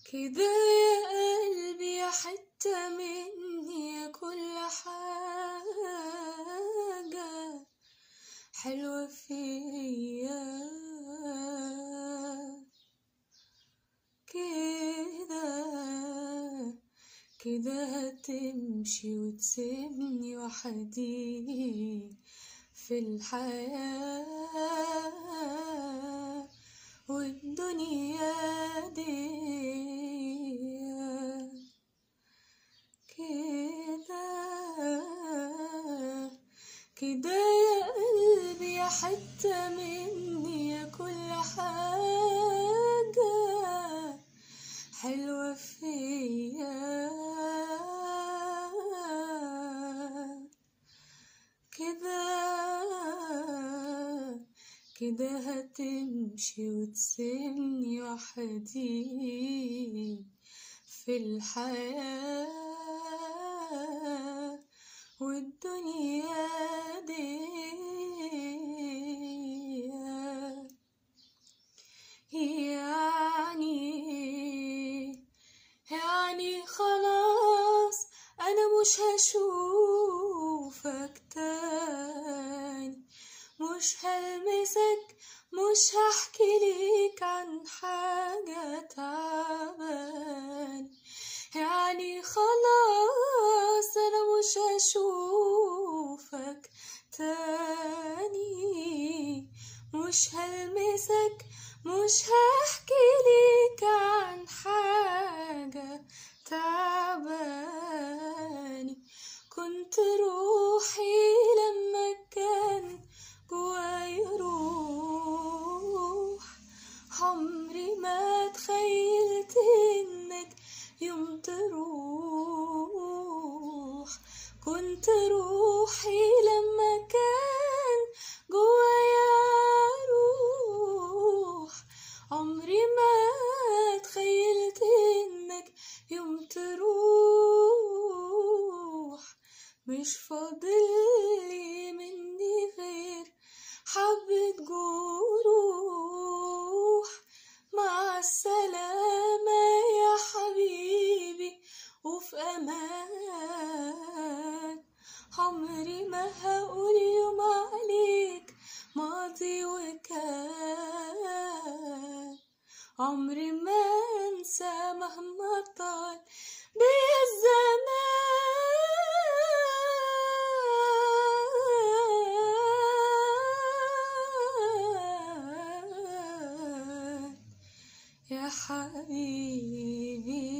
كده يا قلبي يا حتة مني يا كل حاجة حلوة فيا كده كده هتمشي وتسيبني وحدي في الحياة والدنيا دي كده كده يا قلبي يا حتة مني يا كل حاجة حلوة فيا كده كده هتمشي وتسيبني وحدي في الحياة والدنيا دي يعني يعني خلاص أنا مش هشوفك تاني مش هلمسك مش هحكي ليك عن حاجة تعبان يعني خلاص أنا مش هشوفك تاني مش هلمسك مش هحكي ليك عن حاجة تعباني كنت روحي لما كان جوايا روح عمري ما تخيلت انك يوم تروح كنت روحي لما كان جوايا روح عمري ما تخيلت انك يوم تروح مش فاضلي مني غير حبة جروح مع السلامة يا حبيبي وفي أمان عمري ما هقول يوم عليك ماضي وكان عمري ما انسى مهما طال بيا الزمان يا حبيبي